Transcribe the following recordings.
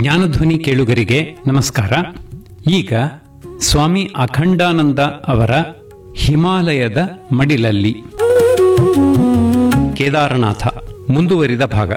ಜ್ಞಾನಧ್ವನಿ ಕೇಳುಗರಿಗೆ ನಮಸ್ಕಾರ ಈಗ ಸ್ವಾಮಿ ಅಖಂಡಾನಂದ ಅವರ ಹಿಮಾಲಯದ ಮಡಿಲಲ್ಲಿ ಕೇದಾರನಾಥ ಮುಂದುವರಿದ ಭಾಗ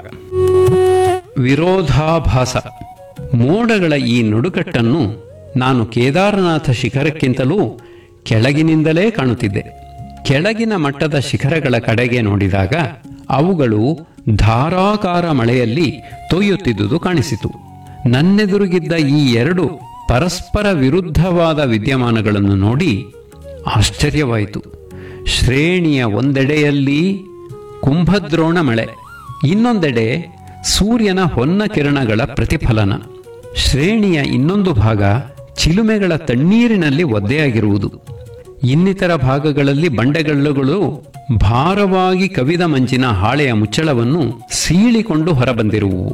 ವಿರೋಧಾಭಾಸ ಮೋಡಗಳ ಈ ನಡುಕಟ್ಟನ್ನು ನಾನು ಕೇದಾರನಾಥ ಶಿಖರಕ್ಕಿಂತಲೂ ಕೆಳಗಿನಿಂದಲೇ ಕಾಣುತ್ತಿದ್ದೆ ಕೆಳಗಿನ ಮಟ್ಟದ ಶಿಖರಗಳ ಕಡೆಗೆ ನೋಡಿದಾಗ ಅವುಗಳು ಧಾರಾಕಾರ ಮಳೆಯಲ್ಲಿ ತೊಯ್ಯುತ್ತಿದ್ದುದು ಕಾಣಿಸಿತು ನನ್ನೆದುರುಗಿದ್ದ ಈ ಎರಡು ಪರಸ್ಪರ ವಿರುದ್ಧವಾದ ವಿದ್ಯಮಾನಗಳನ್ನು ನೋಡಿ ಆಶ್ಚರ್ಯವಾಯಿತು ಶ್ರೇಣಿಯ ಒಂದೆಡೆಯಲ್ಲಿ ಕುಂಭದ್ರೋಣ ಮಳೆ ಇನ್ನೊಂದೆಡೆ ಸೂರ್ಯನ ಹೊನ್ನ ಕಿರಣಗಳ ಪ್ರತಿಫಲನ ಶ್ರೇಣಿಯ ಇನ್ನೊಂದು ಭಾಗ ಚಿಲುಮೆಗಳ ತಣ್ಣೀರಿನಲ್ಲಿ ಒದ್ದೆಯಾಗಿರುವುದು ಇನ್ನಿತರ ಭಾಗಗಳಲ್ಲಿ ಬಂಡೆಗಲ್ಲುಗಳು ಭಾರವಾಗಿ ಕವಿದ ಮಂಚಿನ ಹಾಳೆಯ ಮುಚ್ಚಳವನ್ನು ಸೀಳಿಕೊಂಡು ಹೊರಬಂದಿರುವುವು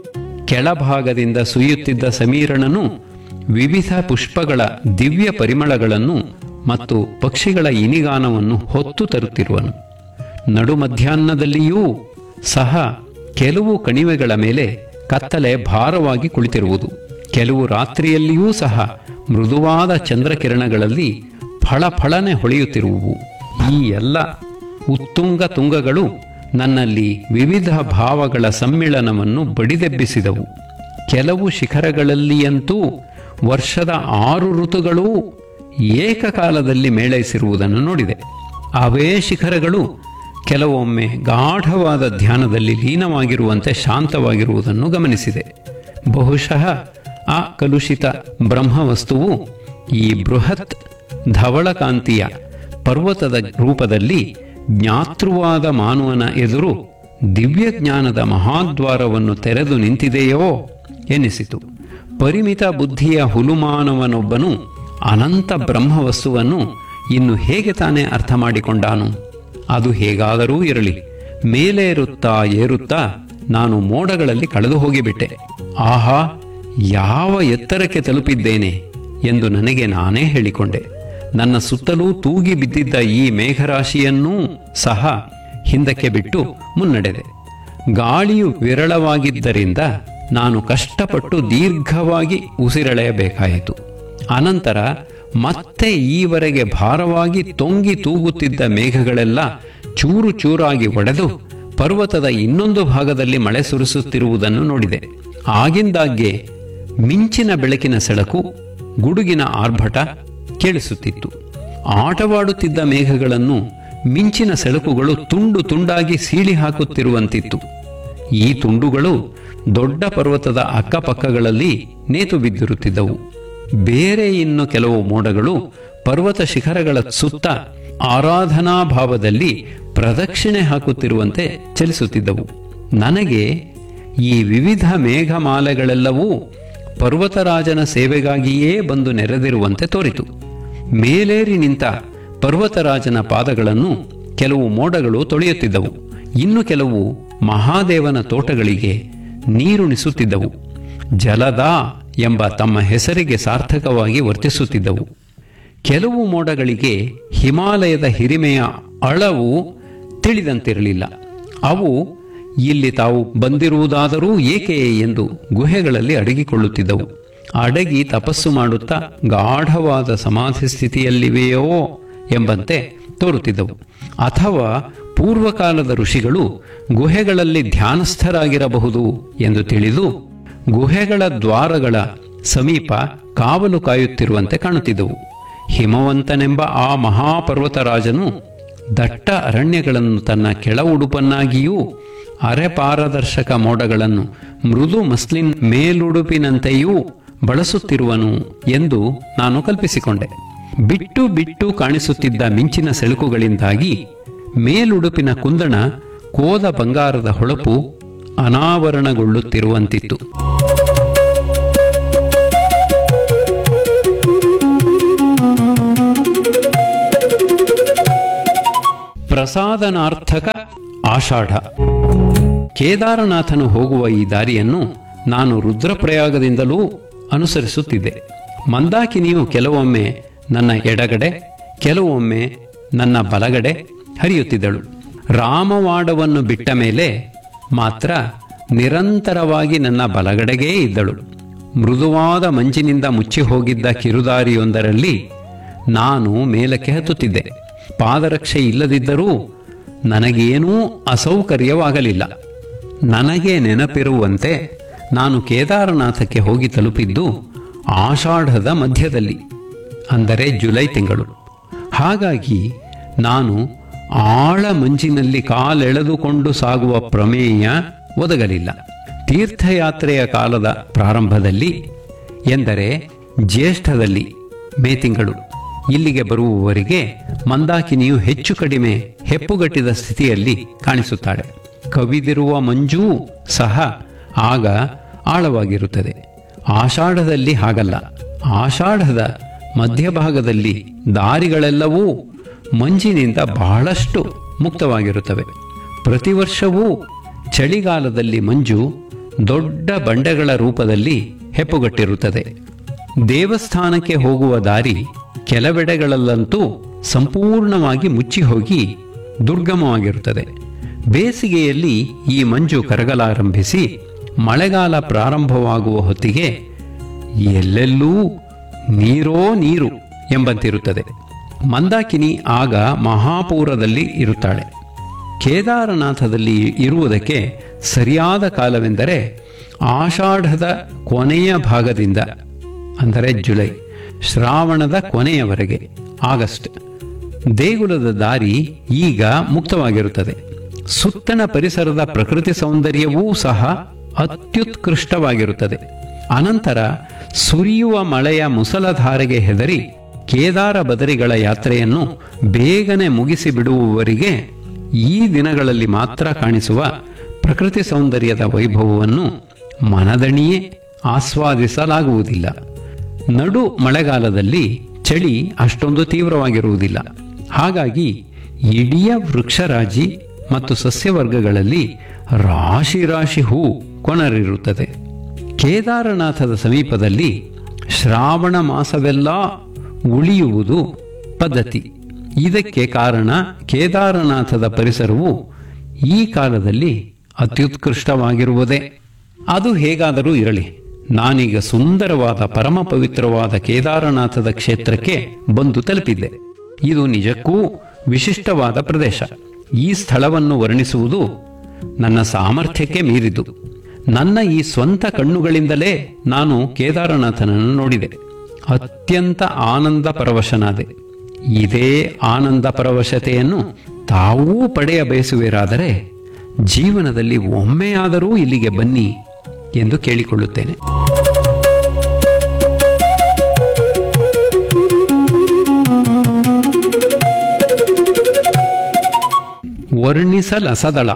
ಕೆಳಭಾಗದಿಂದ ಸುಯ್ಯುತ್ತಿದ್ದ ಸಮೀರಣನು ವಿವಿಧ ಪುಷ್ಪಗಳ ದಿವ್ಯ ಪರಿಮಳಗಳನ್ನು ಮತ್ತು ಪಕ್ಷಿಗಳ ಇನಿಗಾನವನ್ನು ಹೊತ್ತು ತರುತ್ತಿರುವನು ನಡು ಮಧ್ಯಾಹ್ನದಲ್ಲಿಯೂ ಸಹ ಕೆಲವು ಕಣಿವೆಗಳ ಮೇಲೆ ಕತ್ತಲೆ ಭಾರವಾಗಿ ಕುಳಿತಿರುವುದು ಕೆಲವು ರಾತ್ರಿಯಲ್ಲಿಯೂ ಸಹ ಮೃದುವಾದ ಚಂದ್ರಕಿರಣಗಳಲ್ಲಿ ಫಳಫಳನೆ ಹೊಳೆಯುತ್ತಿರುವುವು ಈ ಎಲ್ಲ ಉತ್ತುಂಗ ತುಂಗಗಳು ನನ್ನಲ್ಲಿ ವಿವಿಧ ಭಾವಗಳ ಸಮ್ಮಿಳನವನ್ನು ಬಡಿದೆಬ್ಬಿಸಿದವು ಕೆಲವು ಶಿಖರಗಳಲ್ಲಿಯಂತೂ ವರ್ಷದ ಆರು ಋತುಗಳೂ ಏಕಕಾಲದಲ್ಲಿ ಮೇಳೈಸಿರುವುದನ್ನು ನೋಡಿದೆ ಅವೇ ಶಿಖರಗಳು ಕೆಲವೊಮ್ಮೆ ಗಾಢವಾದ ಧ್ಯಾನದಲ್ಲಿ ಲೀನವಾಗಿರುವಂತೆ ಶಾಂತವಾಗಿರುವುದನ್ನು ಗಮನಿಸಿದೆ ಬಹುಶಃ ಆ ಕಲುಷಿತ ಬ್ರಹ್ಮವಸ್ತುವು ಈ ಬೃಹತ್ ಧವಳಕಾಂತಿಯ ಪರ್ವತದ ರೂಪದಲ್ಲಿ ಜ್ಞಾತೃವಾದ ಮಾನವನ ಎದುರು ದಿವ್ಯ ಜ್ಞಾನದ ಮಹಾದ್ವಾರವನ್ನು ತೆರೆದು ನಿಂತಿದೆಯೋ ಎನಿಸಿತು ಪರಿಮಿತ ಬುದ್ಧಿಯ ಹುಲುಮಾನವನೊಬ್ಬನು ಅನಂತ ಬ್ರಹ್ಮವಸ್ತುವನ್ನು ಇನ್ನು ಹೇಗೆ ತಾನೇ ಅರ್ಥ ಮಾಡಿಕೊಂಡಾನು ಅದು ಹೇಗಾದರೂ ಇರಲಿ ಮೇಲೇರುತ್ತಾ ಏರುತ್ತಾ ನಾನು ಮೋಡಗಳಲ್ಲಿ ಕಳೆದು ಹೋಗಿಬಿಟ್ಟೆ ಆಹಾ ಯಾವ ಎತ್ತರಕ್ಕೆ ತಲುಪಿದ್ದೇನೆ ಎಂದು ನನಗೆ ನಾನೇ ಹೇಳಿಕೊಂಡೆ ನನ್ನ ಸುತ್ತಲೂ ತೂಗಿ ಬಿದ್ದಿದ್ದ ಈ ಮೇಘರಾಶಿಯನ್ನೂ ಸಹ ಹಿಂದಕ್ಕೆ ಬಿಟ್ಟು ಮುನ್ನಡೆದೆ ಗಾಳಿಯು ವಿರಳವಾಗಿದ್ದರಿಂದ ನಾನು ಕಷ್ಟಪಟ್ಟು ದೀರ್ಘವಾಗಿ ಉಸಿರೆಳೆಯಬೇಕಾಯಿತು ಅನಂತರ ಮತ್ತೆ ಈವರೆಗೆ ಭಾರವಾಗಿ ತೊಂಗಿ ತೂಗುತ್ತಿದ್ದ ಮೇಘಗಳೆಲ್ಲ ಚೂರು ಚೂರಾಗಿ ಒಡೆದು ಪರ್ವತದ ಇನ್ನೊಂದು ಭಾಗದಲ್ಲಿ ಮಳೆ ಸುರಿಸುತ್ತಿರುವುದನ್ನು ನೋಡಿದೆ ಆಗಿಂದಾಗ್ಗೆ ಮಿಂಚಿನ ಬೆಳಕಿನ ಸೆಳಕು ಗುಡುಗಿನ ಆರ್ಭಟ ಕೇಳಿಸುತ್ತಿತ್ತು ಆಟವಾಡುತ್ತಿದ್ದ ಮೇಘಗಳನ್ನು ಮಿಂಚಿನ ಸೆಳಕುಗಳು ತುಂಡು ತುಂಡಾಗಿ ಸೀಳಿ ಹಾಕುತ್ತಿರುವಂತಿತ್ತು ಈ ತುಂಡುಗಳು ದೊಡ್ಡ ಪರ್ವತದ ಅಕ್ಕಪಕ್ಕಗಳಲ್ಲಿ ನೇತು ಬಿದ್ದಿರುತ್ತಿದ್ದವು ಬೇರೆ ಇನ್ನು ಕೆಲವು ಮೋಡಗಳು ಪರ್ವತ ಶಿಖರಗಳ ಸುತ್ತ ಆರಾಧನಾ ಭಾವದಲ್ಲಿ ಪ್ರದಕ್ಷಿಣೆ ಹಾಕುತ್ತಿರುವಂತೆ ಚಲಿಸುತ್ತಿದ್ದವು ನನಗೆ ಈ ವಿವಿಧ ಮೇಘಮಾಲೆಗಳೆಲ್ಲವೂ ಪರ್ವತರಾಜನ ಸೇವೆಗಾಗಿಯೇ ಬಂದು ನೆರೆದಿರುವಂತೆ ತೋರಿತು ಮೇಲೇರಿ ನಿಂತ ಪರ್ವತರಾಜನ ಪಾದಗಳನ್ನು ಕೆಲವು ಮೋಡಗಳು ತೊಳೆಯುತ್ತಿದ್ದವು ಇನ್ನು ಕೆಲವು ಮಹಾದೇವನ ತೋಟಗಳಿಗೆ ನೀರುಣಿಸುತ್ತಿದ್ದವು ಜಲದ ಎಂಬ ತಮ್ಮ ಹೆಸರಿಗೆ ಸಾರ್ಥಕವಾಗಿ ವರ್ತಿಸುತ್ತಿದ್ದವು ಕೆಲವು ಮೋಡಗಳಿಗೆ ಹಿಮಾಲಯದ ಹಿರಿಮೆಯ ಅಳವು ತಿಳಿದಂತಿರಲಿಲ್ಲ ಅವು ಇಲ್ಲಿ ತಾವು ಬಂದಿರುವುದಾದರೂ ಏಕೆ ಎಂದು ಗುಹೆಗಳಲ್ಲಿ ಅಡಗಿಕೊಳ್ಳುತ್ತಿದ್ದವು ಅಡಗಿ ತಪಸ್ಸು ಮಾಡುತ್ತಾ ಗಾಢವಾದ ಸಮಾಧಿ ಸ್ಥಿತಿಯಲ್ಲಿವೆಯೋ ಎಂಬಂತೆ ತೋರುತ್ತಿದ್ದವು ಅಥವಾ ಪೂರ್ವಕಾಲದ ಋಷಿಗಳು ಗುಹೆಗಳಲ್ಲಿ ಧ್ಯಾನಸ್ಥರಾಗಿರಬಹುದು ಎಂದು ತಿಳಿದು ಗುಹೆಗಳ ದ್ವಾರಗಳ ಸಮೀಪ ಕಾವಲು ಕಾಯುತ್ತಿರುವಂತೆ ಕಾಣುತ್ತಿದ್ದವು ಹಿಮವಂತನೆಂಬ ಆ ಮಹಾಪರ್ವತರಾಜನು ದಟ್ಟ ಅರಣ್ಯಗಳನ್ನು ತನ್ನ ಕೆಳ ಉಡುಪನ್ನಾಗಿಯೂ ಅರೆಪಾರದರ್ಶಕ ಮೋಡಗಳನ್ನು ಮೃದು ಮಸ್ಲಿನ್ ಮೇಲುಡುಪಿನಂತೆಯೂ ಬಳಸುತ್ತಿರುವನು ಎಂದು ನಾನು ಕಲ್ಪಿಸಿಕೊಂಡೆ ಬಿಟ್ಟು ಬಿಟ್ಟು ಕಾಣಿಸುತ್ತಿದ್ದ ಮಿಂಚಿನ ಸೆಳುಕುಗಳಿಂದಾಗಿ ಮೇಲುಡುಪಿನ ಕುಂದಣ ಕೋದ ಬಂಗಾರದ ಹೊಳಪು ಅನಾವರಣಗೊಳ್ಳುತ್ತಿರುವಂತಿತ್ತು ಪ್ರಸಾದನಾರ್ಥಕ ಆಷಾಢ ಕೇದಾರನಾಥನು ಹೋಗುವ ಈ ದಾರಿಯನ್ನು ನಾನು ರುದ್ರಪ್ರಯಾಗದಿಂದಲೂ ಅನುಸರಿಸುತ್ತಿದ್ದೆ ಮಂದಾಕಿನಿಯು ಕೆಲವೊಮ್ಮೆ ನನ್ನ ಎಡಗಡೆ ಕೆಲವೊಮ್ಮೆ ನನ್ನ ಬಲಗಡೆ ಹರಿಯುತ್ತಿದ್ದಳು ರಾಮವಾಡವನ್ನು ಬಿಟ್ಟ ಮೇಲೆ ಮಾತ್ರ ನಿರಂತರವಾಗಿ ನನ್ನ ಬಲಗಡೆಗೇ ಇದ್ದಳು ಮೃದುವಾದ ಮಂಜಿನಿಂದ ಮುಚ್ಚಿ ಹೋಗಿದ್ದ ಕಿರುದಾರಿಯೊಂದರಲ್ಲಿ ನಾನು ಮೇಲಕ್ಕೆ ಹತ್ತುತ್ತಿದ್ದೆ ಪಾದರಕ್ಷೆ ಇಲ್ಲದಿದ್ದರೂ ನನಗೇನೂ ಅಸೌಕರ್ಯವಾಗಲಿಲ್ಲ ನನಗೆ ನೆನಪಿರುವಂತೆ ನಾನು ಕೇದಾರನಾಥಕ್ಕೆ ಹೋಗಿ ತಲುಪಿದ್ದು ಆಷಾಢದ ಮಧ್ಯದಲ್ಲಿ ಅಂದರೆ ಜುಲೈ ತಿಂಗಳು ಹಾಗಾಗಿ ನಾನು ಆಳ ಮಂಜಿನಲ್ಲಿ ಕಾಲೆಳೆದುಕೊಂಡು ಸಾಗುವ ಪ್ರಮೇಯ ಒದಗಲಿಲ್ಲ ತೀರ್ಥಯಾತ್ರೆಯ ಕಾಲದ ಪ್ರಾರಂಭದಲ್ಲಿ ಎಂದರೆ ಜ್ಯೇಷ್ಠದಲ್ಲಿ ಮೇ ತಿಂಗಳು ಇಲ್ಲಿಗೆ ಬರುವವರಿಗೆ ಮಂದಾಕಿನಿಯು ಹೆಚ್ಚು ಕಡಿಮೆ ಹೆಪ್ಪುಗಟ್ಟಿದ ಸ್ಥಿತಿಯಲ್ಲಿ ಕಾಣಿಸುತ್ತಾಳೆ ಕವಿದಿರುವ ಮಂಜೂ ಸಹ ಆಗ ಆಳವಾಗಿರುತ್ತದೆ ಆಷಾಢದಲ್ಲಿ ಹಾಗಲ್ಲ ಆಷಾಢದ ಮಧ್ಯಭಾಗದಲ್ಲಿ ದಾರಿಗಳೆಲ್ಲವೂ ಮಂಜಿನಿಂದ ಬಹಳಷ್ಟು ಮುಕ್ತವಾಗಿರುತ್ತವೆ ಪ್ರತಿ ವರ್ಷವೂ ಚಳಿಗಾಲದಲ್ಲಿ ಮಂಜು ದೊಡ್ಡ ಬಂಡೆಗಳ ರೂಪದಲ್ಲಿ ಹೆಪ್ಪುಗಟ್ಟಿರುತ್ತದೆ ದೇವಸ್ಥಾನಕ್ಕೆ ಹೋಗುವ ದಾರಿ ಕೆಲವೆಡೆಗಳಲ್ಲಂತೂ ಸಂಪೂರ್ಣವಾಗಿ ಮುಚ್ಚಿ ಹೋಗಿ ದುರ್ಗಮವಾಗಿರುತ್ತದೆ ಬೇಸಿಗೆಯಲ್ಲಿ ಈ ಮಂಜು ಕರಗಲಾರಂಭಿಸಿ ಮಳೆಗಾಲ ಪ್ರಾರಂಭವಾಗುವ ಹೊತ್ತಿಗೆ ಎಲ್ಲೆಲ್ಲೂ ನೀರೋ ನೀರು ಎಂಬಂತಿರುತ್ತದೆ ಮಂದಾಕಿನಿ ಆಗ ಮಹಾಪೂರದಲ್ಲಿ ಇರುತ್ತಾಳೆ ಕೇದಾರನಾಥದಲ್ಲಿ ಇರುವುದಕ್ಕೆ ಸರಿಯಾದ ಕಾಲವೆಂದರೆ ಆಷಾಢದ ಕೊನೆಯ ಭಾಗದಿಂದ ಅಂದರೆ ಜುಲೈ ಶ್ರಾವಣದ ಕೊನೆಯವರೆಗೆ ಆಗಸ್ಟ್ ದೇಗುಲದ ದಾರಿ ಈಗ ಮುಕ್ತವಾಗಿರುತ್ತದೆ ಸುತ್ತಣ ಪರಿಸರದ ಪ್ರಕೃತಿ ಸೌಂದರ್ಯವೂ ಸಹ ಅತ್ಯುತ್ಕೃಷ್ಟವಾಗಿರುತ್ತದೆ ಅನಂತರ ಸುರಿಯುವ ಮಳೆಯ ಮುಸಲಧಾರೆಗೆ ಹೆದರಿ ಕೇದಾರ ಬದರಿಗಳ ಯಾತ್ರೆಯನ್ನು ಬೇಗನೆ ಮುಗಿಸಿ ಬಿಡುವವರಿಗೆ ಈ ದಿನಗಳಲ್ಲಿ ಮಾತ್ರ ಕಾಣಿಸುವ ಪ್ರಕೃತಿ ಸೌಂದರ್ಯದ ವೈಭವವನ್ನು ಮನದಣಿಯೇ ಆಸ್ವಾದಿಸಲಾಗುವುದಿಲ್ಲ ನಡು ಮಳೆಗಾಲದಲ್ಲಿ ಚಳಿ ಅಷ್ಟೊಂದು ತೀವ್ರವಾಗಿರುವುದಿಲ್ಲ ಹಾಗಾಗಿ ಇಡೀ ವೃಕ್ಷರಾಜಿ ಮತ್ತು ಸಸ್ಯವರ್ಗಗಳಲ್ಲಿ ರಾಶಿ ರಾಶಿ ಹೂ ಕೊನರಿರುತ್ತದೆ ಕೇದಾರನಾಥದ ಸಮೀಪದಲ್ಲಿ ಶ್ರಾವಣ ಮಾಸವೆಲ್ಲ ಉಳಿಯುವುದು ಪದ್ಧತಿ ಇದಕ್ಕೆ ಕಾರಣ ಕೇದಾರನಾಥದ ಪರಿಸರವು ಈ ಕಾಲದಲ್ಲಿ ಅತ್ಯುತ್ಕೃಷ್ಟವಾಗಿರುವುದೇ ಅದು ಹೇಗಾದರೂ ಇರಲಿ ನಾನೀಗ ಸುಂದರವಾದ ಪರಮ ಪವಿತ್ರವಾದ ಕೇದಾರನಾಥದ ಕ್ಷೇತ್ರಕ್ಕೆ ಬಂದು ತಲುಪಿದ್ದೆ ಇದು ನಿಜಕ್ಕೂ ವಿಶಿಷ್ಟವಾದ ಪ್ರದೇಶ ಈ ಸ್ಥಳವನ್ನು ವರ್ಣಿಸುವುದು ನನ್ನ ಸಾಮರ್ಥ್ಯಕ್ಕೆ ಮೀರಿದು ನನ್ನ ಈ ಸ್ವಂತ ಕಣ್ಣುಗಳಿಂದಲೇ ನಾನು ಕೇದಾರನಾಥನನ್ನು ನೋಡಿದೆ ಅತ್ಯಂತ ಆನಂದ ಪರವಶನಾದೆ ಇದೇ ಆನಂದ ಪರವಶತೆಯನ್ನು ತಾವೂ ಪಡೆಯ ಬಯಸುವಿರಾದರೆ ಜೀವನದಲ್ಲಿ ಒಮ್ಮೆಯಾದರೂ ಇಲ್ಲಿಗೆ ಬನ್ನಿ ಎಂದು ಕೇಳಿಕೊಳ್ಳುತ್ತೇನೆ ವರ್ಣಿಸಲಸದಳ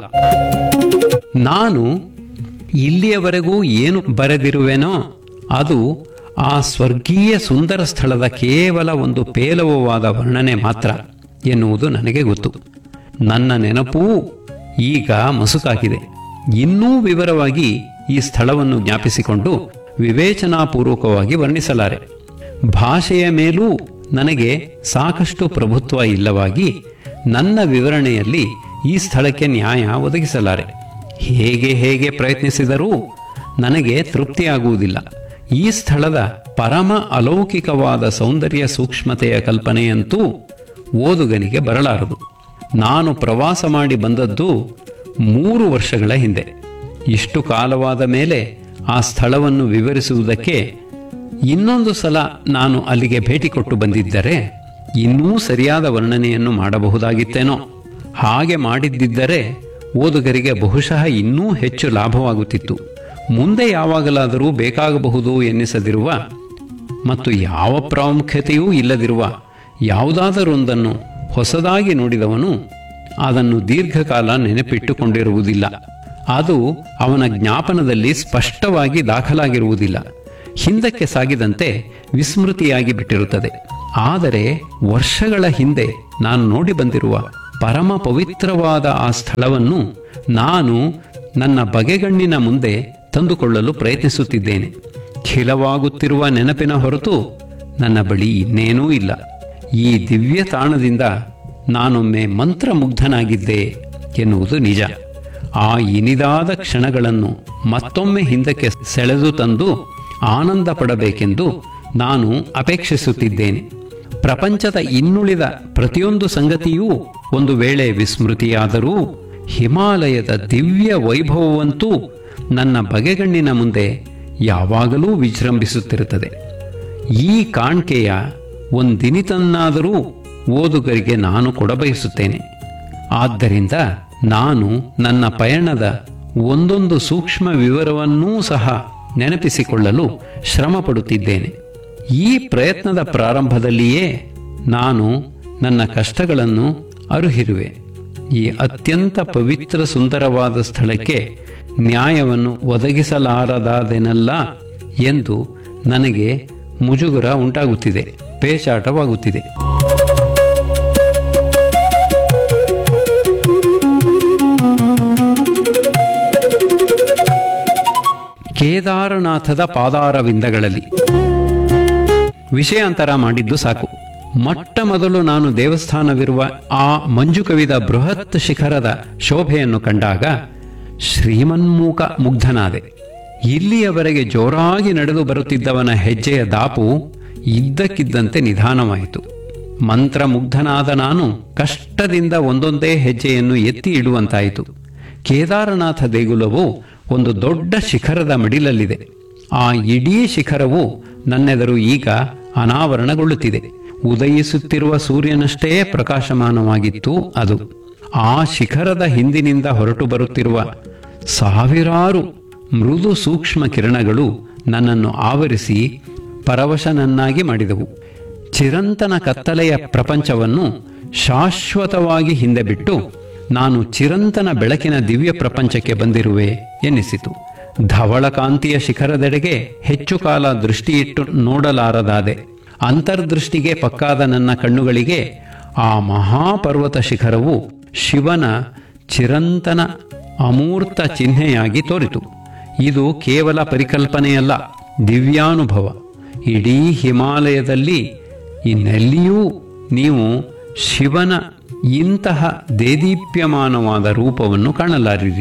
ನಾನು ಇಲ್ಲಿಯವರೆಗೂ ಏನು ಬರೆದಿರುವೆನೋ ಅದು ಆ ಸ್ವರ್ಗೀಯ ಸುಂದರ ಸ್ಥಳದ ಕೇವಲ ಒಂದು ಪೇಲವವಾದ ವರ್ಣನೆ ಮಾತ್ರ ಎನ್ನುವುದು ನನಗೆ ಗೊತ್ತು ನನ್ನ ನೆನಪೂ ಈಗ ಮಸುಕಾಗಿದೆ ಇನ್ನೂ ವಿವರವಾಗಿ ಈ ಸ್ಥಳವನ್ನು ಜ್ಞಾಪಿಸಿಕೊಂಡು ವಿವೇಚನಾಪೂರ್ವಕವಾಗಿ ವರ್ಣಿಸಲಾರೆ ಭಾಷೆಯ ಮೇಲೂ ನನಗೆ ಸಾಕಷ್ಟು ಪ್ರಭುತ್ವ ಇಲ್ಲವಾಗಿ ನನ್ನ ವಿವರಣೆಯಲ್ಲಿ ಈ ಸ್ಥಳಕ್ಕೆ ನ್ಯಾಯ ಒದಗಿಸಲಾರೆ ಹೇಗೆ ಹೇಗೆ ಪ್ರಯತ್ನಿಸಿದರೂ ನನಗೆ ತೃಪ್ತಿಯಾಗುವುದಿಲ್ಲ ಈ ಸ್ಥಳದ ಪರಮ ಅಲೌಕಿಕವಾದ ಸೌಂದರ್ಯ ಸೂಕ್ಷ್ಮತೆಯ ಕಲ್ಪನೆಯಂತೂ ಓದುಗನಿಗೆ ಬರಲಾರದು ನಾನು ಪ್ರವಾಸ ಮಾಡಿ ಬಂದದ್ದು ಮೂರು ವರ್ಷಗಳ ಹಿಂದೆ ಇಷ್ಟು ಕಾಲವಾದ ಮೇಲೆ ಆ ಸ್ಥಳವನ್ನು ವಿವರಿಸುವುದಕ್ಕೆ ಇನ್ನೊಂದು ಸಲ ನಾನು ಅಲ್ಲಿಗೆ ಭೇಟಿ ಕೊಟ್ಟು ಬಂದಿದ್ದರೆ ಇನ್ನೂ ಸರಿಯಾದ ವರ್ಣನೆಯನ್ನು ಮಾಡಬಹುದಾಗಿತ್ತೇನೋ ಹಾಗೆ ಮಾಡಿದ್ದಿದ್ದರೆ ಓದುಗರಿಗೆ ಬಹುಶಃ ಇನ್ನೂ ಹೆಚ್ಚು ಲಾಭವಾಗುತ್ತಿತ್ತು ಮುಂದೆ ಯಾವಾಗಲಾದರೂ ಬೇಕಾಗಬಹುದು ಎನ್ನಿಸದಿರುವ ಮತ್ತು ಯಾವ ಪ್ರಾಮುಖ್ಯತೆಯೂ ಇಲ್ಲದಿರುವ ಯಾವುದಾದರೊಂದನ್ನು ಹೊಸದಾಗಿ ನೋಡಿದವನು ಅದನ್ನು ದೀರ್ಘಕಾಲ ನೆನಪಿಟ್ಟುಕೊಂಡಿರುವುದಿಲ್ಲ ಅದು ಅವನ ಜ್ಞಾಪನದಲ್ಲಿ ಸ್ಪಷ್ಟವಾಗಿ ದಾಖಲಾಗಿರುವುದಿಲ್ಲ ಹಿಂದಕ್ಕೆ ಸಾಗಿದಂತೆ ವಿಸ್ಮೃತಿಯಾಗಿ ಬಿಟ್ಟಿರುತ್ತದೆ ಆದರೆ ವರ್ಷಗಳ ಹಿಂದೆ ನಾನು ನೋಡಿ ಬಂದಿರುವ ಪರಮ ಪವಿತ್ರವಾದ ಆ ಸ್ಥಳವನ್ನು ನಾನು ನನ್ನ ಬಗೆಗಣ್ಣಿನ ಮುಂದೆ ತಂದುಕೊಳ್ಳಲು ಪ್ರಯತ್ನಿಸುತ್ತಿದ್ದೇನೆ ಖಿಲವಾಗುತ್ತಿರುವ ನೆನಪಿನ ಹೊರತು ನನ್ನ ಬಳಿ ಇನ್ನೇನೂ ಇಲ್ಲ ಈ ದಿವ್ಯ ತಾಣದಿಂದ ನಾನೊಮ್ಮೆ ಮಂತ್ರಮುಗ್ಧನಾಗಿದ್ದೆ ಎನ್ನುವುದು ನಿಜ ಆ ಇನಿದಾದ ಕ್ಷಣಗಳನ್ನು ಮತ್ತೊಮ್ಮೆ ಹಿಂದಕ್ಕೆ ಸೆಳೆದು ತಂದು ಆನಂದ ಪಡಬೇಕೆಂದು ನಾನು ಅಪೇಕ್ಷಿಸುತ್ತಿದ್ದೇನೆ ಪ್ರಪಂಚದ ಇನ್ನುಳಿದ ಪ್ರತಿಯೊಂದು ಸಂಗತಿಯೂ ಒಂದು ವೇಳೆ ವಿಸ್ಮೃತಿಯಾದರೂ ಹಿಮಾಲಯದ ದಿವ್ಯ ವೈಭವವಂತೂ ನನ್ನ ಬಗೆಗಣ್ಣಿನ ಮುಂದೆ ಯಾವಾಗಲೂ ವಿಜೃಂಭಿಸುತ್ತಿರುತ್ತದೆ ಈ ಕಾಣ್ಕೆಯ ಒಂದಿನಿತನ್ನಾದರೂ ಓದುಗರಿಗೆ ನಾನು ಕೊಡಬಯಸುತ್ತೇನೆ ಆದ್ದರಿಂದ ನಾನು ನನ್ನ ಪಯಣದ ಒಂದೊಂದು ಸೂಕ್ಷ್ಮ ವಿವರವನ್ನೂ ಸಹ ನೆನಪಿಸಿಕೊಳ್ಳಲು ಶ್ರಮ ಪಡುತ್ತಿದ್ದೇನೆ ಈ ಪ್ರಯತ್ನದ ಪ್ರಾರಂಭದಲ್ಲಿಯೇ ನಾನು ನನ್ನ ಕಷ್ಟಗಳನ್ನು ಅರುಹಿರುವೆ ಈ ಅತ್ಯಂತ ಪವಿತ್ರ ಸುಂದರವಾದ ಸ್ಥಳಕ್ಕೆ ನ್ಯಾಯವನ್ನು ಒದಗಿಸಲಾರದಾದೆನಲ್ಲ ಎಂದು ನನಗೆ ಮುಜುಗರ ಉಂಟಾಗುತ್ತಿದೆ ಪೇಚಾಟವಾಗುತ್ತಿದೆ ಕೇದಾರನಾಥದ ಪಾದಾರವಿಂದಗಳಲ್ಲಿ ವಿಷಯಾಂತರ ಮಾಡಿದ್ದು ಸಾಕು ಮೊಟ್ಟ ಮೊದಲು ನಾನು ದೇವಸ್ಥಾನವಿರುವ ಆ ಮಂಜು ಕವಿದ ಬೃಹತ್ ಶಿಖರದ ಶೋಭೆಯನ್ನು ಕಂಡಾಗ ಶ್ರೀಮನ್ಮೂಕ ಮುಗ್ಧನಾದೆ ಇಲ್ಲಿಯವರೆಗೆ ಜೋರಾಗಿ ನಡೆದು ಬರುತ್ತಿದ್ದವನ ಹೆಜ್ಜೆಯ ದಾಪು ಇದ್ದಕ್ಕಿದ್ದಂತೆ ನಿಧಾನವಾಯಿತು ಮಂತ್ರಮುಗ್ಧನಾದ ನಾನು ಕಷ್ಟದಿಂದ ಒಂದೊಂದೇ ಹೆಜ್ಜೆಯನ್ನು ಎತ್ತಿ ಇಡುವಂತಾಯಿತು ಕೇದಾರನಾಥ ದೇಗುಲವು ಒಂದು ದೊಡ್ಡ ಶಿಖರದ ಮಡಿಲಲ್ಲಿದೆ ಆ ಇಡೀ ಶಿಖರವು ನನ್ನೆದರು ಈಗ ಅನಾವರಣಗೊಳ್ಳುತ್ತಿದೆ ಉದಯಿಸುತ್ತಿರುವ ಸೂರ್ಯನಷ್ಟೇ ಪ್ರಕಾಶಮಾನವಾಗಿತ್ತು ಅದು ಆ ಶಿಖರದ ಹಿಂದಿನಿಂದ ಹೊರಟು ಬರುತ್ತಿರುವ ಸಾವಿರಾರು ಮೃದು ಸೂಕ್ಷ್ಮ ಕಿರಣಗಳು ನನ್ನನ್ನು ಆವರಿಸಿ ಪರವಶನನ್ನಾಗಿ ಮಾಡಿದವು ಚಿರಂತನ ಕತ್ತಲೆಯ ಪ್ರಪಂಚವನ್ನು ಶಾಶ್ವತವಾಗಿ ಹಿಂದೆ ಬಿಟ್ಟು ನಾನು ಚಿರಂತನ ಬೆಳಕಿನ ದಿವ್ಯ ಪ್ರಪಂಚಕ್ಕೆ ಬಂದಿರುವೆ ಎನ್ನಿಸಿತು ಧವಳಕಾಂತಿಯ ಶಿಖರದೆಡೆಗೆ ಹೆಚ್ಚು ಕಾಲ ದೃಷ್ಟಿಯಿಟ್ಟು ನೋಡಲಾರದಾದೆ ಅಂತರ್ದೃಷ್ಟಿಗೆ ಪಕ್ಕಾದ ನನ್ನ ಕಣ್ಣುಗಳಿಗೆ ಆ ಮಹಾಪರ್ವತ ಶಿಖರವು ಶಿವನ ಚಿರಂತನ ಅಮೂರ್ತ ಚಿಹ್ನೆಯಾಗಿ ತೋರಿತು ಇದು ಕೇವಲ ಪರಿಕಲ್ಪನೆಯಲ್ಲ ದಿವ್ಯಾನುಭವ ಇಡೀ ಹಿಮಾಲಯದಲ್ಲಿ ಇನ್ನೆಲ್ಲಿಯೂ ನೀವು ಶಿವನ ಇಂತಹ ದೇದೀಪ್ಯಮಾನವಾದ ರೂಪವನ್ನು ಕಾಣಲಾರಿರಿ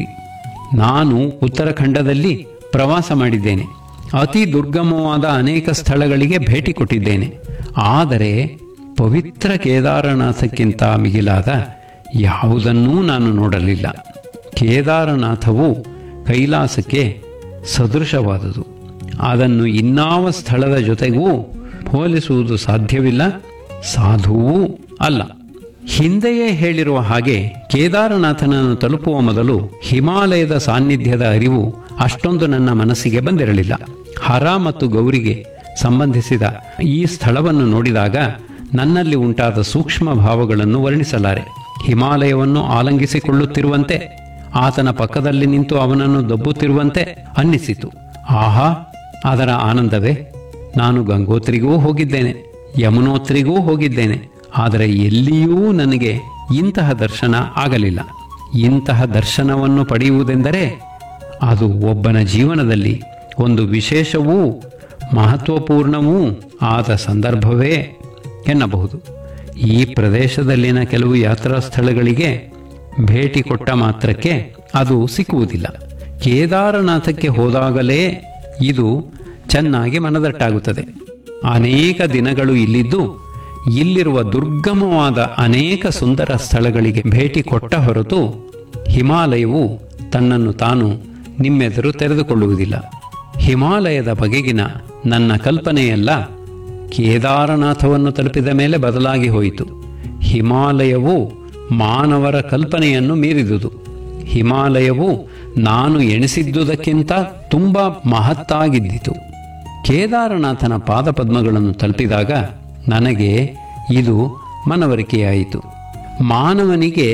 ನಾನು ಉತ್ತರಾಖಂಡದಲ್ಲಿ ಪ್ರವಾಸ ಮಾಡಿದ್ದೇನೆ ಅತಿ ದುರ್ಗಮವಾದ ಅನೇಕ ಸ್ಥಳಗಳಿಗೆ ಭೇಟಿ ಕೊಟ್ಟಿದ್ದೇನೆ ಆದರೆ ಪವಿತ್ರ ಕೇದಾರನಾಥಕ್ಕಿಂತ ಮಿಗಿಲಾದ ಯಾವುದನ್ನೂ ನಾನು ನೋಡಲಿಲ್ಲ ಕೇದಾರನಾಥವು ಕೈಲಾಸಕ್ಕೆ ಸದೃಶವಾದುದು ಅದನ್ನು ಇನ್ನಾವ ಸ್ಥಳದ ಜೊತೆಗೂ ಹೋಲಿಸುವುದು ಸಾಧ್ಯವಿಲ್ಲ ಸಾಧುವೂ ಅಲ್ಲ ಹಿಂದೆಯೇ ಹೇಳಿರುವ ಹಾಗೆ ಕೇದಾರನಾಥನನ್ನು ತಲುಪುವ ಮೊದಲು ಹಿಮಾಲಯದ ಸಾನ್ನಿಧ್ಯದ ಅರಿವು ಅಷ್ಟೊಂದು ನನ್ನ ಮನಸ್ಸಿಗೆ ಬಂದಿರಲಿಲ್ಲ ಹರ ಮತ್ತು ಗೌರಿಗೆ ಸಂಬಂಧಿಸಿದ ಈ ಸ್ಥಳವನ್ನು ನೋಡಿದಾಗ ನನ್ನಲ್ಲಿ ಉಂಟಾದ ಸೂಕ್ಷ್ಮ ಭಾವಗಳನ್ನು ವರ್ಣಿಸಲಾರೆ ಹಿಮಾಲಯವನ್ನು ಆಲಂಗಿಸಿಕೊಳ್ಳುತ್ತಿರುವಂತೆ ಆತನ ಪಕ್ಕದಲ್ಲಿ ನಿಂತು ಅವನನ್ನು ದಬ್ಬುತ್ತಿರುವಂತೆ ಅನ್ನಿಸಿತು ಆಹಾ ಅದರ ಆನಂದವೇ ನಾನು ಗಂಗೋತ್ರಿಗೂ ಹೋಗಿದ್ದೇನೆ ಯಮುನೋತ್ರಿಗೂ ಹೋಗಿದ್ದೇನೆ ಆದರೆ ಎಲ್ಲಿಯೂ ನನಗೆ ಇಂತಹ ದರ್ಶನ ಆಗಲಿಲ್ಲ ಇಂತಹ ದರ್ಶನವನ್ನು ಪಡೆಯುವುದೆಂದರೆ ಅದು ಒಬ್ಬನ ಜೀವನದಲ್ಲಿ ಒಂದು ವಿಶೇಷವೂ ಮಹತ್ವಪೂರ್ಣವೂ ಆದ ಸಂದರ್ಭವೇ ಎನ್ನಬಹುದು ಈ ಪ್ರದೇಶದಲ್ಲಿನ ಕೆಲವು ಯಾತ್ರಾ ಸ್ಥಳಗಳಿಗೆ ಭೇಟಿ ಕೊಟ್ಟ ಮಾತ್ರಕ್ಕೆ ಅದು ಸಿಕ್ಕುವುದಿಲ್ಲ ಕೇದಾರನಾಥಕ್ಕೆ ಹೋದಾಗಲೇ ಇದು ಚೆನ್ನಾಗಿ ಮನದಟ್ಟಾಗುತ್ತದೆ ಅನೇಕ ದಿನಗಳು ಇಲ್ಲಿದ್ದು ಇಲ್ಲಿರುವ ದುರ್ಗಮವಾದ ಅನೇಕ ಸುಂದರ ಸ್ಥಳಗಳಿಗೆ ಭೇಟಿ ಕೊಟ್ಟ ಹೊರತು ಹಿಮಾಲಯವು ತನ್ನನ್ನು ತಾನು ನಿಮ್ಮೆದುರು ತೆರೆದುಕೊಳ್ಳುವುದಿಲ್ಲ ಹಿಮಾಲಯದ ಬಗೆಗಿನ ನನ್ನ ಕಲ್ಪನೆಯೆಲ್ಲ ಕೇದಾರನಾಥವನ್ನು ತಲುಪಿದ ಮೇಲೆ ಬದಲಾಗಿ ಹೋಯಿತು ಹಿಮಾಲಯವು ಮಾನವರ ಕಲ್ಪನೆಯನ್ನು ಮೀರಿದುದು ಹಿಮಾಲಯವು ನಾನು ಎಣಿಸಿದ್ದುದಕ್ಕಿಂತ ತುಂಬ ಮಹತ್ತಾಗಿದ್ದಿತು ಕೇದಾರನಾಥನ ಪಾದಪದ್ಮಗಳನ್ನು ತಲುಪಿದಾಗ ನನಗೆ ಇದು ಮನವರಿಕೆಯಾಯಿತು ಮಾನವನಿಗೆ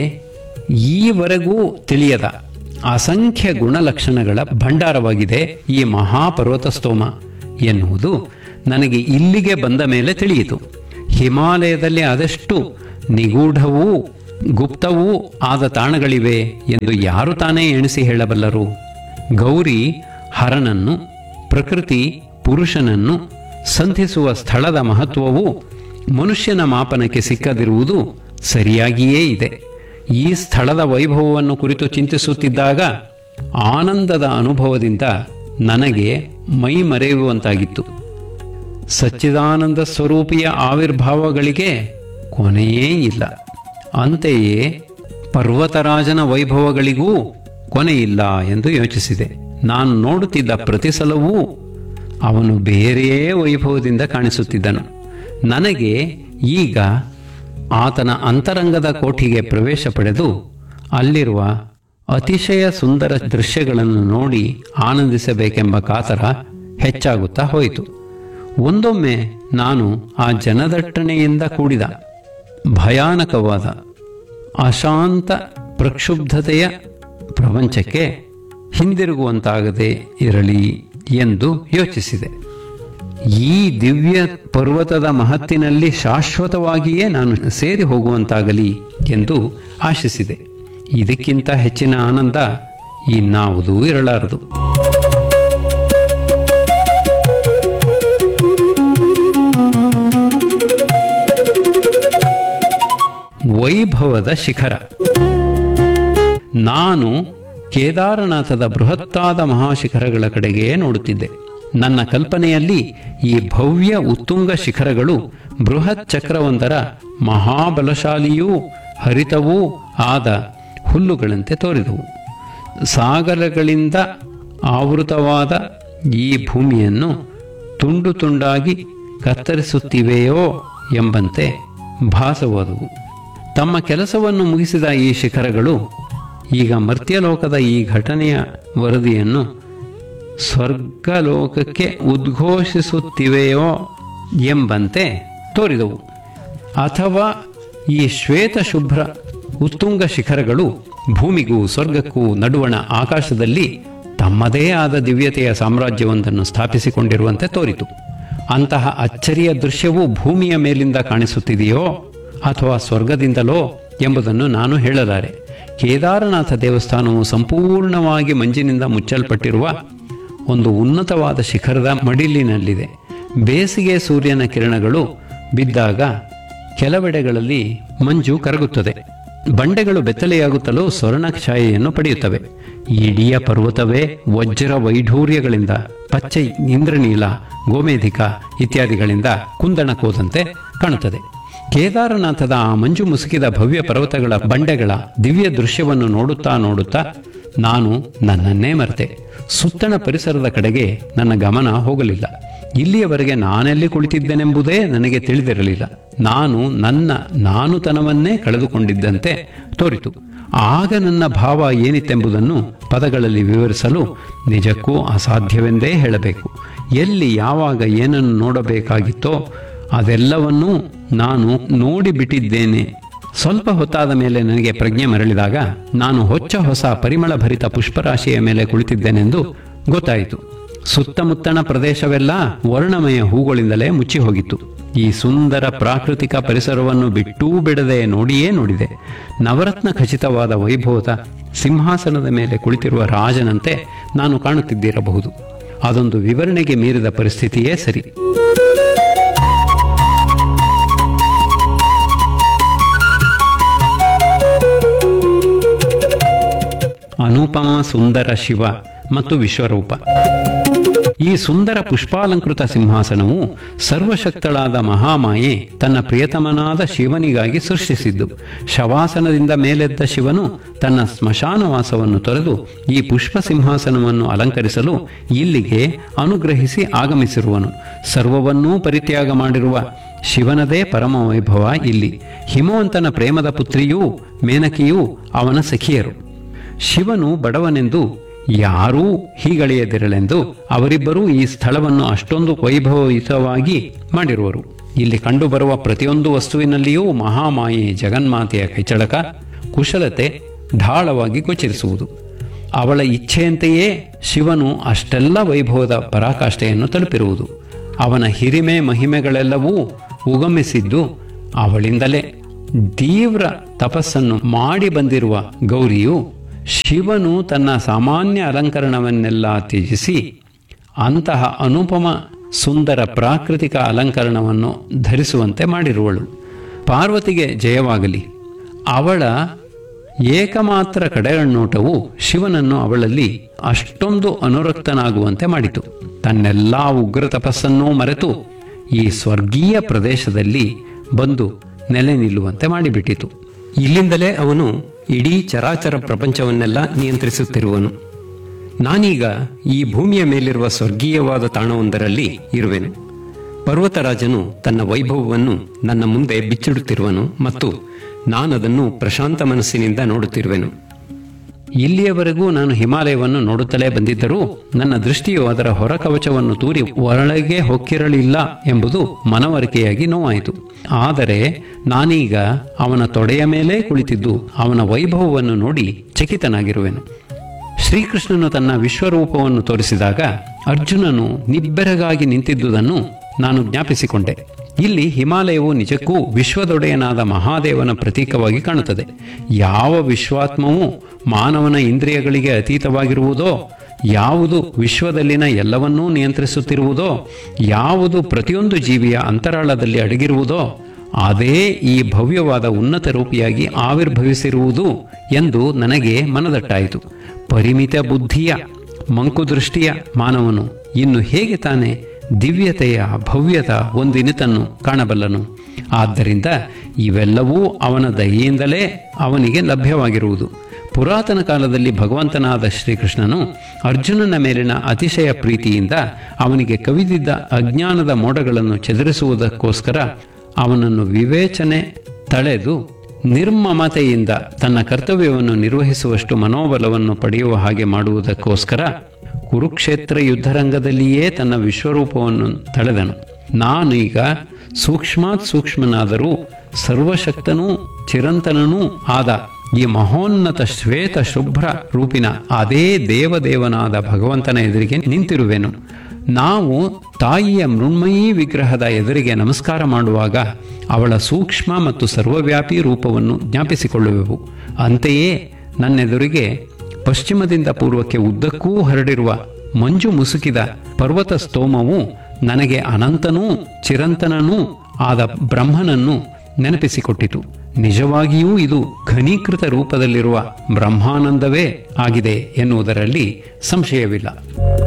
ಈವರೆಗೂ ತಿಳಿಯದ ಅಸಂಖ್ಯ ಗುಣಲಕ್ಷಣಗಳ ಭಂಡಾರವಾಗಿದೆ ಈ ಮಹಾಪರ್ವತ ಸ್ತೋಮ ಎನ್ನುವುದು ನನಗೆ ಇಲ್ಲಿಗೆ ಬಂದ ಮೇಲೆ ತಿಳಿಯಿತು ಹಿಮಾಲಯದಲ್ಲಿ ಅದೆಷ್ಟು ನಿಗೂಢವೂ ಗುಪ್ತವೂ ಆದ ತಾಣಗಳಿವೆ ಎಂದು ಯಾರು ತಾನೇ ಎಣಿಸಿ ಹೇಳಬಲ್ಲರು ಗೌರಿ ಹರನನ್ನು ಪ್ರಕೃತಿ ಪುರುಷನನ್ನು ಸಂಧಿಸುವ ಸ್ಥಳದ ಮಹತ್ವವು ಮನುಷ್ಯನ ಮಾಪನಕ್ಕೆ ಸಿಕ್ಕದಿರುವುದು ಸರಿಯಾಗಿಯೇ ಇದೆ ಈ ಸ್ಥಳದ ವೈಭವವನ್ನು ಕುರಿತು ಚಿಂತಿಸುತ್ತಿದ್ದಾಗ ಆನಂದದ ಅನುಭವದಿಂದ ನನಗೆ ಮೈ ಮರೆಯುವಂತಾಗಿತ್ತು ಸಚ್ಚಿದಾನಂದ ಸ್ವರೂಪಿಯ ಆವಿರ್ಭಾವಗಳಿಗೆ ಕೊನೆಯೇ ಇಲ್ಲ ಅಂತೆಯೇ ಪರ್ವತರಾಜನ ವೈಭವಗಳಿಗೂ ಕೊನೆಯಿಲ್ಲ ಎಂದು ಯೋಚಿಸಿದೆ ನಾನು ನೋಡುತ್ತಿದ್ದ ಪ್ರತಿ ಸಲವೂ ಅವನು ಬೇರೆಯೇ ವೈಭವದಿಂದ ಕಾಣಿಸುತ್ತಿದ್ದನು ನನಗೆ ಈಗ ಆತನ ಅಂತರಂಗದ ಕೋಠಿಗೆ ಪ್ರವೇಶ ಪಡೆದು ಅಲ್ಲಿರುವ ಅತಿಶಯ ಸುಂದರ ದೃಶ್ಯಗಳನ್ನು ನೋಡಿ ಆನಂದಿಸಬೇಕೆಂಬ ಕಾತರ ಹೆಚ್ಚಾಗುತ್ತಾ ಹೋಯಿತು ಒಂದೊಮ್ಮೆ ನಾನು ಆ ಜನದಟ್ಟಣೆಯಿಂದ ಕೂಡಿದ ಭಯಾನಕವಾದ ಅಶಾಂತ ಪ್ರಕ್ಷುಬ್ಧತೆಯ ಪ್ರಪಂಚಕ್ಕೆ ಹಿಂದಿರುಗುವಂತಾಗದೆ ಇರಲಿ ಎಂದು ಯೋಚಿಸಿದೆ ಈ ದಿವ್ಯ ಪರ್ವತದ ಮಹತ್ತಿನಲ್ಲಿ ಶಾಶ್ವತವಾಗಿಯೇ ನಾನು ಸೇರಿ ಹೋಗುವಂತಾಗಲಿ ಎಂದು ಆಶಿಸಿದೆ ಇದಕ್ಕಿಂತ ಹೆಚ್ಚಿನ ಆನಂದ ಇನ್ನಾವುದೂ ಇರಲಾರದು ವೈಭವದ ಶಿಖರ ನಾನು ಕೇದಾರನಾಥದ ಬೃಹತ್ತಾದ ಮಹಾಶಿಖರಗಳ ಕಡೆಗೆ ನೋಡುತ್ತಿದ್ದೆ ನನ್ನ ಕಲ್ಪನೆಯಲ್ಲಿ ಈ ಭವ್ಯ ಉತ್ತುಂಗ ಶಿಖರಗಳು ಬೃಹತ್ ಚಕ್ರವೊಂದರ ಮಹಾಬಲಶಾಲಿಯೂ ಹರಿತವೂ ಆದ ಹುಲ್ಲುಗಳಂತೆ ತೋರಿದವು ಸಾಗರಗಳಿಂದ ಆವೃತವಾದ ಈ ಭೂಮಿಯನ್ನು ತುಂಡು ತುಂಡಾಗಿ ಕತ್ತರಿಸುತ್ತಿವೆಯೋ ಎಂಬಂತೆ ಭಾಸವಾದವು ತಮ್ಮ ಕೆಲಸವನ್ನು ಮುಗಿಸಿದ ಈ ಶಿಖರಗಳು ಈಗ ಮರ್ತ್ಯಲೋಕದ ಈ ಘಟನೆಯ ವರದಿಯನ್ನು ಸ್ವರ್ಗಲೋಕಕ್ಕೆ ಉದ್ಘೋಷಿಸುತ್ತಿವೆಯೋ ಎಂಬಂತೆ ತೋರಿದವು ಅಥವಾ ಈ ಶ್ವೇತ ಶುಭ್ರ ಉತ್ತುಂಗ ಶಿಖರಗಳು ಭೂಮಿಗೂ ಸ್ವರ್ಗಕ್ಕೂ ನಡುವಣ ಆಕಾಶದಲ್ಲಿ ತಮ್ಮದೇ ಆದ ದಿವ್ಯತೆಯ ಸಾಮ್ರಾಜ್ಯವೊಂದನ್ನು ಸ್ಥಾಪಿಸಿಕೊಂಡಿರುವಂತೆ ತೋರಿತು ಅಂತಹ ಅಚ್ಚರಿಯ ದೃಶ್ಯವು ಭೂಮಿಯ ಮೇಲಿಂದ ಕಾಣಿಸುತ್ತಿದೆಯೋ ಅಥವಾ ಸ್ವರ್ಗದಿಂದಲೋ ಎಂಬುದನ್ನು ನಾನು ಹೇಳಲಾರೆ ಕೇದಾರನಾಥ ದೇವಸ್ಥಾನವು ಸಂಪೂರ್ಣವಾಗಿ ಮಂಜಿನಿಂದ ಮುಚ್ಚಲ್ಪಟ್ಟಿರುವ ಒಂದು ಉನ್ನತವಾದ ಶಿಖರದ ಮಡಿಲಿನಲ್ಲಿದೆ ಬೇಸಿಗೆ ಸೂರ್ಯನ ಕಿರಣಗಳು ಬಿದ್ದಾಗ ಕೆಲವೆಡೆಗಳಲ್ಲಿ ಮಂಜು ಕರಗುತ್ತದೆ ಬಂಡೆಗಳು ಬೆತ್ತಲೆಯಾಗುತ್ತಲೂ ಸ್ವರ್ಣ ಛಾಯೆಯನ್ನು ಪಡೆಯುತ್ತವೆ ಇಡೀ ಪರ್ವತವೇ ವಜ್ರ ವೈಢೂರ್ಯಗಳಿಂದ ಪಚ್ಚೆ ಇಂದ್ರನೀಲ ಗೋಮೇಧಿಕ ಇತ್ಯಾದಿಗಳಿಂದ ಕುಂದಣಕೋದಂತೆ ಕಾಣುತ್ತದೆ ಕೇದಾರನಾಥದ ಆ ಮಂಜು ಮುಸುಕಿದ ಭವ್ಯ ಪರ್ವತಗಳ ಬಂಡೆಗಳ ದಿವ್ಯ ದೃಶ್ಯವನ್ನು ನೋಡುತ್ತಾ ನೋಡುತ್ತಾ ನಾನು ನನ್ನನ್ನೇ ಮರೆತೆ ಸುತ್ತಣ ಪರಿಸರದ ಕಡೆಗೆ ನನ್ನ ಗಮನ ಹೋಗಲಿಲ್ಲ ಇಲ್ಲಿಯವರೆಗೆ ನಾನೆಲ್ಲಿ ಕುಳಿತಿದ್ದೇನೆಂಬುದೇ ನನಗೆ ತಿಳಿದಿರಲಿಲ್ಲ ನಾನು ನನ್ನ ನಾನುತನವನ್ನೇ ಕಳೆದುಕೊಂಡಿದ್ದಂತೆ ತೋರಿತು ಆಗ ನನ್ನ ಭಾವ ಏನಿತ್ತೆಂಬುದನ್ನು ಪದಗಳಲ್ಲಿ ವಿವರಿಸಲು ನಿಜಕ್ಕೂ ಅಸಾಧ್ಯವೆಂದೇ ಹೇಳಬೇಕು ಎಲ್ಲಿ ಯಾವಾಗ ಏನನ್ನು ನೋಡಬೇಕಾಗಿತ್ತೋ ಅದೆಲ್ಲವನ್ನೂ ನಾನು ನೋಡಿಬಿಟ್ಟಿದ್ದೇನೆ ಸ್ವಲ್ಪ ಹೊತ್ತಾದ ಮೇಲೆ ನನಗೆ ಪ್ರಜ್ಞೆ ಮರಳಿದಾಗ ನಾನು ಹೊಚ್ಚ ಹೊಸ ಪರಿಮಳ ಭರಿತ ಪುಷ್ಪರಾಶಿಯ ಮೇಲೆ ಕುಳಿತಿದ್ದೇನೆಂದು ಗೊತ್ತಾಯಿತು ಸುತ್ತಮುತ್ತಣ ಪ್ರದೇಶವೆಲ್ಲ ವರ್ಣಮಯ ಹೂಗಳಿಂದಲೇ ಮುಚ್ಚಿ ಹೋಗಿತ್ತು ಈ ಸುಂದರ ಪ್ರಾಕೃತಿಕ ಪರಿಸರವನ್ನು ಬಿಟ್ಟೂ ಬಿಡದೆ ನೋಡಿಯೇ ನೋಡಿದೆ ನವರತ್ನ ಖಚಿತವಾದ ವೈಭವದ ಸಿಂಹಾಸನದ ಮೇಲೆ ಕುಳಿತಿರುವ ರಾಜನಂತೆ ನಾನು ಕಾಣುತ್ತಿದ್ದಿರಬಹುದು ಅದೊಂದು ವಿವರಣೆಗೆ ಮೀರಿದ ಪರಿಸ್ಥಿತಿಯೇ ಸರಿ ಅನುಪಮ ಸುಂದರ ಶಿವ ಮತ್ತು ವಿಶ್ವರೂಪ ಈ ಸುಂದರ ಪುಷ್ಪಾಲಂಕೃತ ಸಿಂಹಾಸನವು ಸರ್ವಶಕ್ತಳಾದ ಮಹಾಮಾಯೆ ತನ್ನ ಪ್ರಿಯತಮನಾದ ಶಿವನಿಗಾಗಿ ಸೃಷ್ಟಿಸಿದ್ದು ಶವಾಸನದಿಂದ ಮೇಲೆದ್ದ ಶಿವನು ತನ್ನ ಸ್ಮಶಾನವಾಸವನ್ನು ತೊರೆದು ಈ ಪುಷ್ಪ ಸಿಂಹಾಸನವನ್ನು ಅಲಂಕರಿಸಲು ಇಲ್ಲಿಗೆ ಅನುಗ್ರಹಿಸಿ ಆಗಮಿಸಿರುವನು ಸರ್ವವನ್ನೂ ಪರಿತ್ಯಾಗ ಮಾಡಿರುವ ಶಿವನದೇ ಪರಮ ವೈಭವ ಇಲ್ಲಿ ಹಿಮವಂತನ ಪ್ರೇಮದ ಪುತ್ರಿಯೂ ಮೇನಕಿಯೂ ಅವನ ಸಖಿಯರು ಶಿವನು ಬಡವನೆಂದು ಯಾರೂ ಹೀಗಳೆಯದಿರಲೆಂದು ಅವರಿಬ್ಬರೂ ಈ ಸ್ಥಳವನ್ನು ಅಷ್ಟೊಂದು ವೈಭವಯುತವಾಗಿ ಮಾಡಿರುವರು ಇಲ್ಲಿ ಕಂಡುಬರುವ ಪ್ರತಿಯೊಂದು ವಸ್ತುವಿನಲ್ಲಿಯೂ ಮಹಾಮಾಯೆ ಜಗನ್ಮಾತೆಯ ಕೈಚಳಕ ಕುಶಲತೆ ಢಾಳವಾಗಿ ಗೋಚರಿಸುವುದು ಅವಳ ಇಚ್ಛೆಯಂತೆಯೇ ಶಿವನು ಅಷ್ಟೆಲ್ಲ ವೈಭವದ ಪರಾಕಾಷ್ಠೆಯನ್ನು ತಲುಪಿರುವುದು ಅವನ ಹಿರಿಮೆ ಮಹಿಮೆಗಳೆಲ್ಲವೂ ಉಗಮಿಸಿದ್ದು ಅವಳಿಂದಲೇ ತೀವ್ರ ತಪಸ್ಸನ್ನು ಮಾಡಿ ಬಂದಿರುವ ಗೌರಿಯು ಶಿವನು ತನ್ನ ಸಾಮಾನ್ಯ ಅಲಂಕರಣವನ್ನೆಲ್ಲ ತ್ಯಜಿಸಿ ಅಂತಹ ಅನುಪಮ ಸುಂದರ ಪ್ರಾಕೃತಿಕ ಅಲಂಕರಣವನ್ನು ಧರಿಸುವಂತೆ ಮಾಡಿರುವಳು ಪಾರ್ವತಿಗೆ ಜಯವಾಗಲಿ ಅವಳ ಏಕಮಾತ್ರ ಕಡೆಗಣ್ಣೋಟವು ಶಿವನನ್ನು ಅವಳಲ್ಲಿ ಅಷ್ಟೊಂದು ಅನುರಕ್ತನಾಗುವಂತೆ ಮಾಡಿತು ತನ್ನೆಲ್ಲಾ ಉಗ್ರ ತಪಸ್ಸನ್ನೂ ಮರೆತು ಈ ಸ್ವರ್ಗೀಯ ಪ್ರದೇಶದಲ್ಲಿ ಬಂದು ನೆಲೆ ನಿಲ್ಲುವಂತೆ ಮಾಡಿಬಿಟ್ಟಿತು ಇಲ್ಲಿಂದಲೇ ಅವನು ಇಡೀ ಚರಾಚರ ಪ್ರಪಂಚವನ್ನೆಲ್ಲ ನಿಯಂತ್ರಿಸುತ್ತಿರುವನು ನಾನೀಗ ಈ ಭೂಮಿಯ ಮೇಲಿರುವ ಸ್ವರ್ಗೀಯವಾದ ತಾಣವೊಂದರಲ್ಲಿ ಇರುವೆನು ಪರ್ವತರಾಜನು ತನ್ನ ವೈಭವವನ್ನು ನನ್ನ ಮುಂದೆ ಬಿಚ್ಚಿಡುತ್ತಿರುವನು ಮತ್ತು ನಾನದನ್ನು ಪ್ರಶಾಂತ ಮನಸ್ಸಿನಿಂದ ನೋಡುತ್ತಿರುವೆನು ಇಲ್ಲಿಯವರೆಗೂ ನಾನು ಹಿಮಾಲಯವನ್ನು ನೋಡುತ್ತಲೇ ಬಂದಿದ್ದರೂ ನನ್ನ ದೃಷ್ಟಿಯು ಅದರ ಹೊರಕವಚವನ್ನು ತೂರಿ ಒಳಗೆ ಹೊಕ್ಕಿರಲಿಲ್ಲ ಎಂಬುದು ಮನವರಿಕೆಯಾಗಿ ನೋವಾಯಿತು ಆದರೆ ನಾನೀಗ ಅವನ ತೊಡೆಯ ಮೇಲೆ ಕುಳಿತಿದ್ದು ಅವನ ವೈಭವವನ್ನು ನೋಡಿ ಚಕಿತನಾಗಿರುವೆನು ಶ್ರೀಕೃಷ್ಣನು ತನ್ನ ವಿಶ್ವರೂಪವನ್ನು ತೋರಿಸಿದಾಗ ಅರ್ಜುನನು ನಿಬ್ಬೆರಗಾಗಿ ನಿಂತಿದ್ದುದನ್ನು ನಾನು ಜ್ಞಾಪಿಸಿಕೊಂಡೆ ಇಲ್ಲಿ ಹಿಮಾಲಯವು ನಿಜಕ್ಕೂ ವಿಶ್ವದೊಡೆಯನಾದ ಮಹಾದೇವನ ಪ್ರತೀಕವಾಗಿ ಕಾಣುತ್ತದೆ ಯಾವ ವಿಶ್ವಾತ್ಮವು ಮಾನವನ ಇಂದ್ರಿಯಗಳಿಗೆ ಅತೀತವಾಗಿರುವುದೋ ಯಾವುದು ವಿಶ್ವದಲ್ಲಿನ ಎಲ್ಲವನ್ನೂ ನಿಯಂತ್ರಿಸುತ್ತಿರುವುದೋ ಯಾವುದು ಪ್ರತಿಯೊಂದು ಜೀವಿಯ ಅಂತರಾಳದಲ್ಲಿ ಅಡಗಿರುವುದೋ ಅದೇ ಈ ಭವ್ಯವಾದ ಉನ್ನತ ರೂಪಿಯಾಗಿ ಆವಿರ್ಭವಿಸಿರುವುದು ಎಂದು ನನಗೆ ಮನದಟ್ಟಾಯಿತು ಪರಿಮಿತ ಬುದ್ಧಿಯ ಮಂಕುದೃಷ್ಟಿಯ ಮಾನವನು ಇನ್ನು ಹೇಗೆ ತಾನೇ ದಿವ್ಯತೆಯ ಭವ್ಯತ ಒಂದಿನಿತನ್ನು ಕಾಣಬಲ್ಲನು ಆದ್ದರಿಂದ ಇವೆಲ್ಲವೂ ಅವನ ದಯೆಯಿಂದಲೇ ಅವನಿಗೆ ಲಭ್ಯವಾಗಿರುವುದು ಪುರಾತನ ಕಾಲದಲ್ಲಿ ಭಗವಂತನಾದ ಶ್ರೀಕೃಷ್ಣನು ಅರ್ಜುನನ ಮೇಲಿನ ಅತಿಶಯ ಪ್ರೀತಿಯಿಂದ ಅವನಿಗೆ ಕವಿದಿದ್ದ ಅಜ್ಞಾನದ ಮೋಡಗಳನ್ನು ಚದುರಿಸುವುದಕ್ಕೋಸ್ಕರ ಅವನನ್ನು ವಿವೇಚನೆ ತಳೆದು ನಿರ್ಮಮತೆಯಿಂದ ತನ್ನ ಕರ್ತವ್ಯವನ್ನು ನಿರ್ವಹಿಸುವಷ್ಟು ಮನೋಬಲವನ್ನು ಪಡೆಯುವ ಹಾಗೆ ಮಾಡುವುದಕ್ಕೋಸ್ಕರ ಕುರುಕ್ಷೇತ್ರ ಯುದ್ಧರಂಗದಲ್ಲಿಯೇ ತನ್ನ ವಿಶ್ವರೂಪವನ್ನು ತಳೆದನು ನಾನೀಗ ಸೂಕ್ಷ್ಮಾತ್ ಸೂಕ್ಷ್ಮನಾದರೂ ಸರ್ವಶಕ್ತನೂ ಚಿರಂತನನೂ ಆದ ಈ ಮಹೋನ್ನತ ಶ್ವೇತ ಶುಭ್ರ ರೂಪಿನ ಅದೇ ದೇವದೇವನಾದ ಭಗವಂತನ ಎದುರಿಗೆ ನಿಂತಿರುವೆನು ನಾವು ತಾಯಿಯ ಮೃಣ್ಮಯೀ ವಿಗ್ರಹದ ಎದುರಿಗೆ ನಮಸ್ಕಾರ ಮಾಡುವಾಗ ಅವಳ ಸೂಕ್ಷ್ಮ ಮತ್ತು ಸರ್ವವ್ಯಾಪಿ ರೂಪವನ್ನು ಜ್ಞಾಪಿಸಿಕೊಳ್ಳುವೆವು ಅಂತೆಯೇ ನನ್ನೆದುರಿಗೆ ಪಶ್ಚಿಮದಿಂದ ಪೂರ್ವಕ್ಕೆ ಉದ್ದಕ್ಕೂ ಹರಡಿರುವ ಮಂಜು ಮುಸುಕಿದ ಪರ್ವತ ಸ್ತೋಮವು ನನಗೆ ಅನಂತನೂ ಚಿರಂತನನೂ ಆದ ಬ್ರಹ್ಮನನ್ನು ನೆನಪಿಸಿಕೊಟ್ಟಿತು ನಿಜವಾಗಿಯೂ ಇದು ಘನೀಕೃತ ರೂಪದಲ್ಲಿರುವ ಬ್ರಹ್ಮಾನಂದವೇ ಆಗಿದೆ ಎನ್ನುವುದರಲ್ಲಿ ಸಂಶಯವಿಲ್ಲ